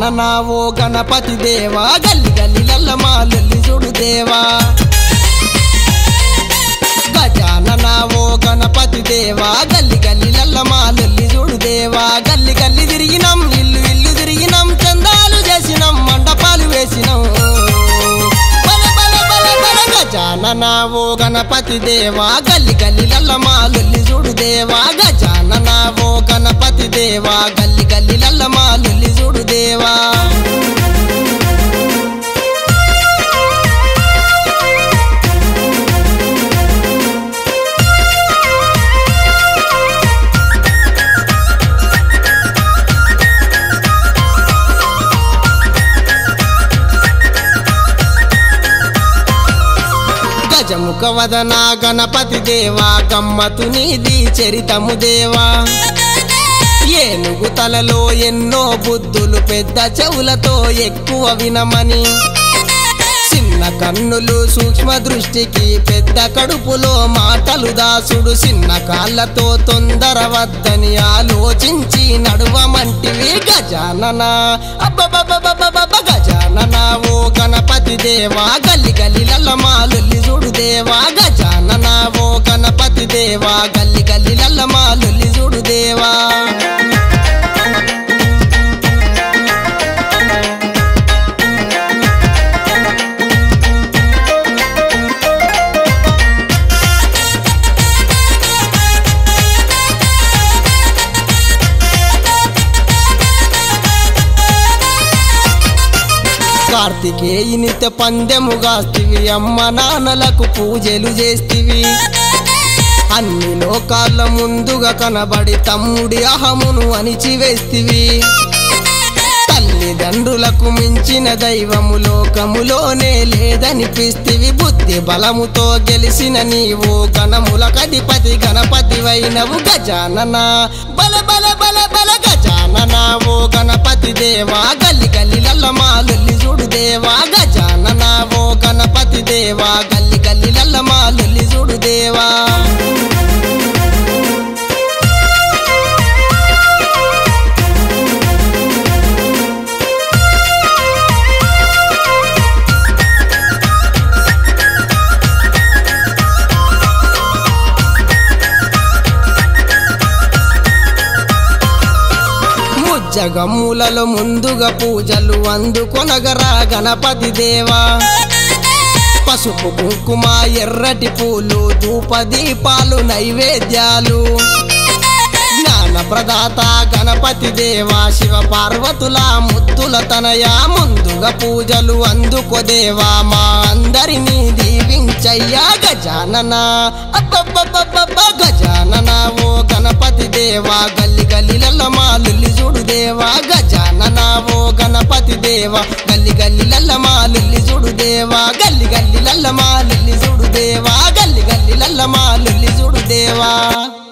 గజానన ఓ గణపతి దేవా గల్లి గల్లి లల్లమా లొల్లి చూడు దేవా గజానన ఓ గణపతి దేవా గల్లి గల్లి లల్లమా లొల్లి చూడు దేవా గల్లి గల్లి తిరిగినం ఇల్లు ఇల్లు తిరిగినం చందాలు చేసినం మండపాలు వేసినం బల బల బల బల గజానన ఓ గణపతి దేవా గల్లి గల్లి లల్లమా లొల్లి చూడు దేవా గజానన ఓ గణపతి దేవా గల్లి గల్లి లల్లమా లొల్లి చూడు దేవా గజముఖ వదన గణపతి దేవా గమ్మతు నీది చరితము దేవా ఏనుగు తలలో ఎన్నో బుద్ధులు పెద్ద చెవులతో ఎక్కువ వినమని చిన్న కన్నులు సూక్ష్మ దృష్టికి పెద్ద కడుపులో మాటలు దాసుడు చిన్న కాళ్ళతో తొందర వద్దని ఆలోచించి నడువమంటివి గజానన అబ్బబ్బబ్బబ్బబ్బబ్బ గజానన ఓ గణపతి దేవా గల్లి గల్లి లల్లమా లొల్లి చూడు దేవా గజానన ఓ గణపతి దేవా గల్లి గల్లి లల్లమా లొల్లి చూడు దేవా కార్తికేయునిత పందెము గాస్తివి అమ్మ నాన్నలకు పూజలు చేస్తివి అన్ని లోకాల ముందుగా కనబడి తమ్ముడి అహమును అణిచివేస్తివి తల్లిదండ్రులకు మించిన దైవము లోకములోనే లేదనిపిస్తివి బుద్ధి బలముతో గెలిసిన నీవు గణములకధిపతి గణపతివైనవు గజానన బల బల బల బల గజానన ఓ గణపతి దేవా గల్లి గల్లి లల్లమా లొల్లి చూడు దేవా గజానన ఓ గణపతి దేవా గల్లి గల్లి లల్లమా లొల్లి చూడు దేవా ముజ్జగమ్ములలో ముందుగా పూజలు అందుకొనగరా గణపతి దేవా పసుపు కుంకుమ ఎర్రటి పూలు ధూప దీపాలు నైవేద్యాలు జ్ఞాన ప్రదాత గణపతి దేవా శివ పార్వతుల ముద్దుల తనయ ముందుగా పూజలు అందుకో దేవా మా అందరినీ దీవించయ్యా గజానన అబ్బబ్బబ్బబ్బ గజానన ఓ గణపతి దేవా గల్లి గల్లిలల్లమా లుల్లి చూడు దేవా గజానన ఓ గణపతి దేవా గల్లి గల్లిలల్లమా లుల్లి చూడు దేవా గల్లి గల్లిలల్లమా లుల్లి చూడు దేవా గల్లి గల్లిలల్లమా లుల్లి చూడు దేవా